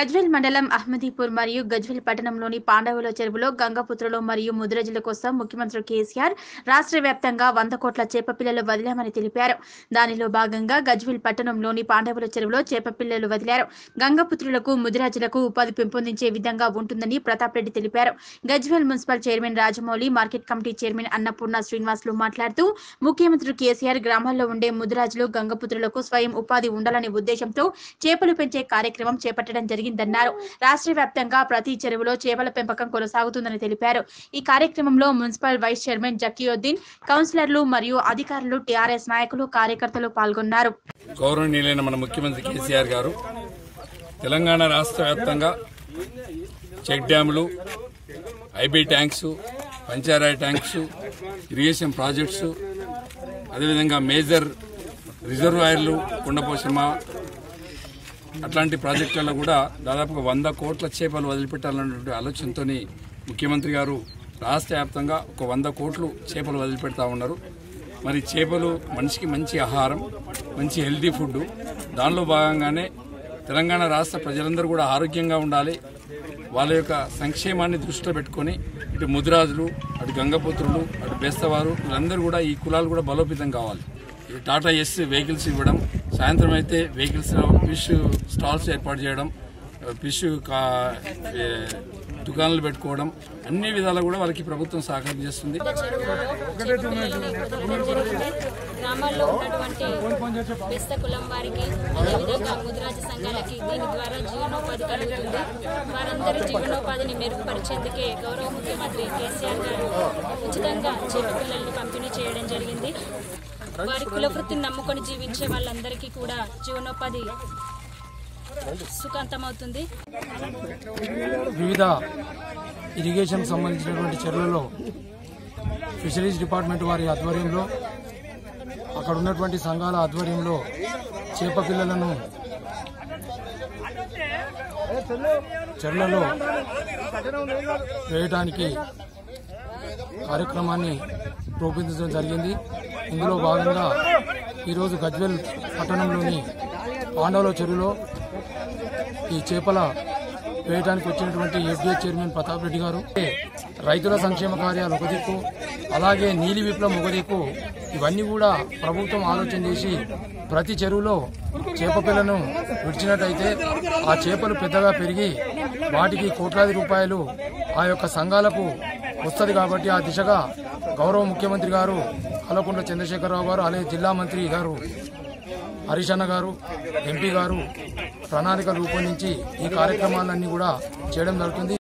గజ్వేల్ మండలం అహ్మదీపూర్ మరియు గజ్వేల్ పట్టణంలోని పాండవుల చెరువులో గంగపుత్రులు మరియు ముదిరజుల కోసం ముఖ్యమంత్రి కేసీఆర్ రాష్ట్ర వ్యాప్తంగా వంద కోట్ల చేప పిల్లలు వదిలామని తెలిపారు దానిలో భాగంగా గజ్వేల్ పట్టణంలోని పాండవుల చెరువులో చేప పిల్లలు వదిలారు గంగపుత్రులకు ముదిరాజులకు ఉపాధి పెంపొందించే విధంగా ఉంటుందని ప్రతాప్ రెడ్డి తెలిపారు Gajwel municipal chairman Rajamouli market committee chairman Annapurna Srinivasulu మాట్లాడుతూ ముఖ్యమంత్రి కేసీఆర్ గ్రామాల్లో ఉండే ముదిరాజులు గంగపుత్రులకు స్వయం ఉపాధి ఉండాలనే ఉద్దేశంతో చేపలు పెంచే కార్యక్రమం చేపట్టడం జరిగిందన్నారు రాష్ట్ర వ్యాప్తంగా ప్రతి చెరువులో చేపల పెంపకం కొనసాగుతుందని తెలిపారు ఈ కార్యక్రమంలో మున్సిపల్ వైస్ చైర్మన్ జకీయుద్దీన్ కౌన్సిలర్లు మరియు అధికారులు టీఆర్ఎస్ నాయకులు కార్యకర్తలు పాల్గొన్నారు గౌరవనీయులైన మన ముఖ్యమంత్రి కేసీఆర్ గారు తెలంగాణ రాష్ట్ర వ్యాప్తంగా చెక్ డ్యాములు ఐబీ ట్యాంక్స్ పంచారాయ ట్యాంక్స్ ఇరిగేషన్ ప్రాజెక్ట్స్ అదేవిధంగా మేజర్ రిజర్వాయర్లు కుండపోషమ అట్లాంటి ప్రాజెక్టులలో కూడా దాదాపుగా వంద కోట్ల చేపలు వదిలిపెట్టాలన్నటువంటి ఆలోచనతో ముఖ్యమంత్రి గారు రాష్ట్ర వ్యాప్తంగా ఒక వంద కోట్లు చేపలు వదిలిపెడతా ఉన్నారు మరి చేపలు మనిషికి మంచి ఆహారం మంచి హెల్తీ ఫుడ్ దానిలో భాగంగానే తెలంగాణ రాష్ట్ర ప్రజలందరూ కూడా ఆరోగ్యంగా ఉండాలి వాళ్ళ యొక్క సంక్షేమాన్ని దృష్టిలో పెట్టుకొని ఇటు ముదిరాజులు అటు గంగపుత్రులు అటు బేస్తవారు వీళ్ళందరూ కూడా ఈ కులాలు కూడా బలోపేతం కావాలి ఈ టాటా ఎస్ వెహికల్స్ ఇవ్వడం సాయంత్రం అయితే వెహికల్స్ ఫిష్ స్టాల్స్ ఏర్పాటు చేయడం ఫిష్ కా ఏ, దుకాణాలు పెట్టుకోవడం అన్ని విధాలా కూడా వాళ్ళకి ప్రభుత్వం సహకారం చేస్తుంది గ్రామాల్లో ఉన్నటువంటి బెస్త కులం వారికి అదేవిధంగా ముద్రాజ సంఘాలకి దీని ద్వారా జీవనోపాధి కలుగుతుంది వారందరి జీవనోపాధిని మెరుగుపరిచేందుకే గౌరవ ముఖ్యమంత్రి కేసీఆర్ గారు ఉచితంగా చేప పిల్లల్ని పంపిణీ చేయడం జరిగింది వారి కుల వృత్తిని నమ్ముకొని జీవించే వాళ్ళందరికీ కూడా జీవనోపాధి సుఖాంతమవుతుంది వివిధ ఇరిగేషన్ సంబంధించినటువంటి చర్యలలో ఫిషరీస్ డిపార్ట్మెంట్ వారి ఆధ్వర్యంలో అక్కడ ఉన్నటువంటి సంఘాల ఆధ్వర్యంలో చేప పిల్లలను చెర్లలో వేయటానికి కార్యక్రమాన్ని రూపొందించడం జరిగింది ఇందులో భాగంగా ఈరోజు గజ్వెల్ పట్టణంలోని పాండవుల చెరువులో ఈ చేపల వేయడానికి వచ్చినటువంటి ఎఫ్డీఏ చైర్మన్ ప్రతాప్ రెడ్డి గారు రైతుల సంక్షేమ కార్యాలు ఒక దిక్కు అలాగే నీలి విప్లవం ఒక దిక్కు ఇవన్నీ కూడా ప్రభుత్వం ఆలోచన చేసి ప్రతి చెరువులో చేప పిల్లను విడిచినట్టయితే ఆ చేపలు పెద్దగా పెరిగి వాటికి కోట్లాది రూపాయలు ఆ యొక్క సంఘాలకు వస్తుంది కాబట్టి ఆ దిశగా గౌరవ ముఖ్యమంత్రి గారు కల్వకుంట్ల చంద్రశేఖరరావు గారు అలాగే జిల్లా మంత్రి గారు హరీష్ అన్న గారు ఎంపీ గారు ప్రణాళిక రూపొందించి ఈ కార్యక్రమాలన్నీ కూడా చేయడం జరుగుతుంది